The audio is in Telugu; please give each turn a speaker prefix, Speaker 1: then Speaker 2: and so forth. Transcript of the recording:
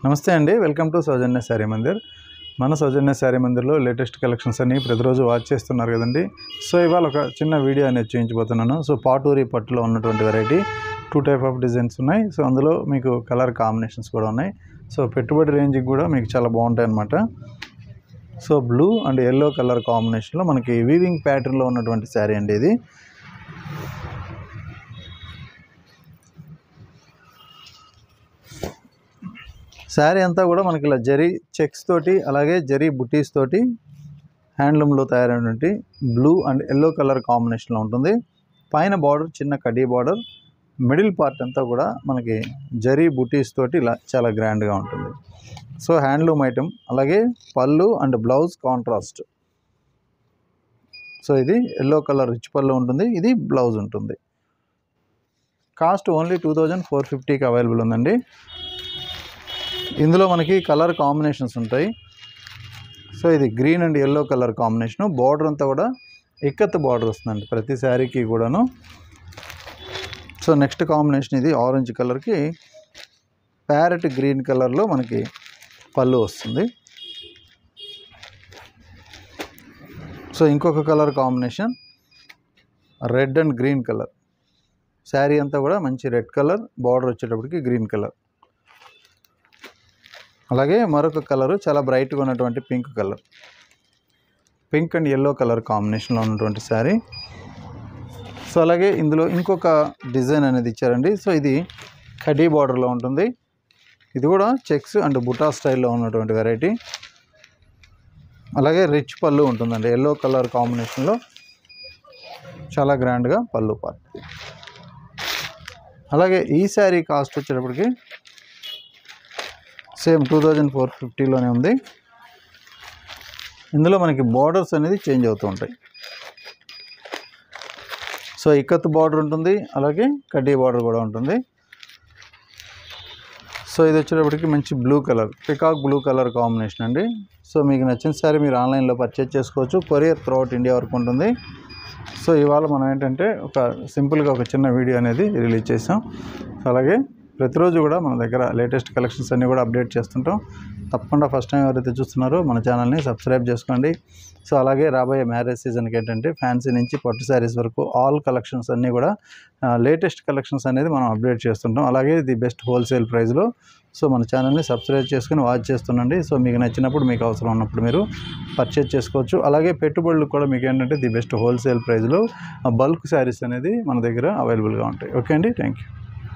Speaker 1: నమస్తే అండి వెల్కమ్ టు సౌజన్య శారీ మందిర్ మన సౌజన్య శారీ మందిర్లో లేటెస్ట్ కలెక్షన్స్ అన్ని ప్రతిరోజు వాచ్ చేస్తున్నారు కదండి సో ఇవాళ ఒక చిన్న వీడియో అనేది చూపించబోతున్నాను సో పాటూరి పట్టులో ఉన్నటువంటి variety two type of designs ఉన్నాయి సో అందులో మీకు కలర్ కాంబినేషన్స్ కూడా ఉన్నాయి సో పెట్టుబడి రేంజ్కి కూడా మీకు చాలా బాగుంటాయి అన్నమాట so blue and yellow colour కాంబినేషన్లో మనకి వీవింగ్ ప్యాటర్న్లో ఉన్నటువంటి శారీ అండి ఇది శారీ అంతా కూడా మనకి ఇలా జరీ చెక్స్ తోటి అలాగే జరీ బుటీస్ తోటి హ్యాండ్లూమ్లో తయారైనటువంటి బ్లూ అండ్ ఎల్లో కలర్ కాంబినేషన్లో ఉంటుంది పైన బార్డర్ చిన్న కడ్డీ బార్డర్ మిడిల్ పార్ట్ అంతా కూడా మనకి జరీ బుటీస్ తోటి ఇలా చాలా గ్రాండ్గా ఉంటుంది సో హ్యాండ్లూమ్ ఐటమ్ అలాగే pallu and blouse contrast so ఇది ఎల్లో కలర్ రిచ్ పళ్ళు ఉంటుంది ఇది బ్లౌజ్ ఉంటుంది cost only two thousand four ఫిఫ్టీకి అవైలబుల్ ఉందండి ఇందులో మనకి కలర్ కాంబినేషన్స్ ఉంటాయి సో ఇది green and yellow colour combination border అంతా కూడా ఇక్కత్ బార్డర్ వస్తుందండి ప్రతి శారీకి కూడాను సో నెక్స్ట్ కాంబినేషన్ ఇది ఆరెంజ్ కలర్కి ప్యారెట్ గ్రీన్ కలర్లో మనకి పళ్ళు వస్తుంది సో ఇంకొక colour combination red and green colour sari అంతా కూడా మంచి రెడ్ కలర్ బార్డర్ వచ్చేటప్పటికి గ్రీన్ కలర్ అలాగే మరొక కలరు చాలా బ్రైట్గా ఉన్నటువంటి pink colour pink and yellow colour కాంబినేషన్లో ఉన్నటువంటి శారీ సో అలాగే ఇందులో ఇంకొక డిజైన్ అనేది ఇచ్చారండి సో ఇది కడీ బార్డర్లో ఉంటుంది ఇది కూడా చెక్స్ అండ్ బుటా స్టైల్లో ఉన్నటువంటి వెరైటీ అలాగే రిచ్ పళ్ళు ఉంటుందండి ఎల్లో కలర్ కాంబినేషన్లో చాలా గ్రాండ్గా పళ్ళు పార్ట్ అలాగే ఈ శారీ కాస్ట్ వచ్చేటప్పటికి సేమ్ టూ థౌజండ్ ఫోర్ ఫిఫ్టీలోనే ఉంది ఇందులో మనకి బార్డర్స్ అనేది చేంజ్ అవుతూ ఉంటాయి సో ఇక్కత్ బార్డర్ ఉంటుంది అలాగే కడ్డీ బార్డర్ కూడా ఉంటుంది సో ఇది వచ్చేటప్పటికి మంచి blue colour peacock blue colour combination అండి సో మీకు నచ్చిన సారీ మీరు ఆన్లైన్లో పర్చేజ్ చేసుకోవచ్చు కొరియర్ త్రూఅవుట్ ఇండియా వరకు ఉంటుంది సో ఇవాళ మనం ఏంటంటే ఒక సింపుల్గా ఒక చిన్న వీడియో అనేది రిలీజ్ చేసాం సో అలాగే ప్రతిరోజు కూడా మన దగ్గర లేటెస్ట్ కలెక్షన్స్ అన్నీ కూడా అప్డేట్ చేస్తుంటాం తప్పకుండా ఫస్ట్ టైం ఎవరైతే చూస్తున్నారో మన ఛానల్ని సబ్స్క్రైబ్ చేసుకోండి సో అలాగే రాబోయే మ్యారేజ్ సీజన్కి ఏంటంటే ఫ్యాన్సీ నుంచి పట్టు శారీస్ వరకు ఆల్ కలెక్షన్స్ అన్నీ కూడా లేటెస్ట్ కలెక్షన్స్ అనేది మనం అప్డేట్ చేస్తుంటాం అలాగే ది బెస్ట్ హోల్సేల్ ప్రైస్లో సో మన ఛానల్ని సబ్స్క్రైబ్ చేసుకుని వాచ్ చేస్తుండండి సో మీకు నచ్చినప్పుడు మీకు అవసరం ఉన్నప్పుడు మీరు పర్చేజ్ చేసుకోవచ్చు అలాగే పెట్టుబడులు కూడా మీకు ఏంటంటే ది బెస్ట్ హోల్సేల్ ప్రైస్లో బల్క్ శారీస్ అనేది మన దగ్గర అవైలబుల్గా ఉంటాయి ఓకే అండి థ్యాంక్ యూ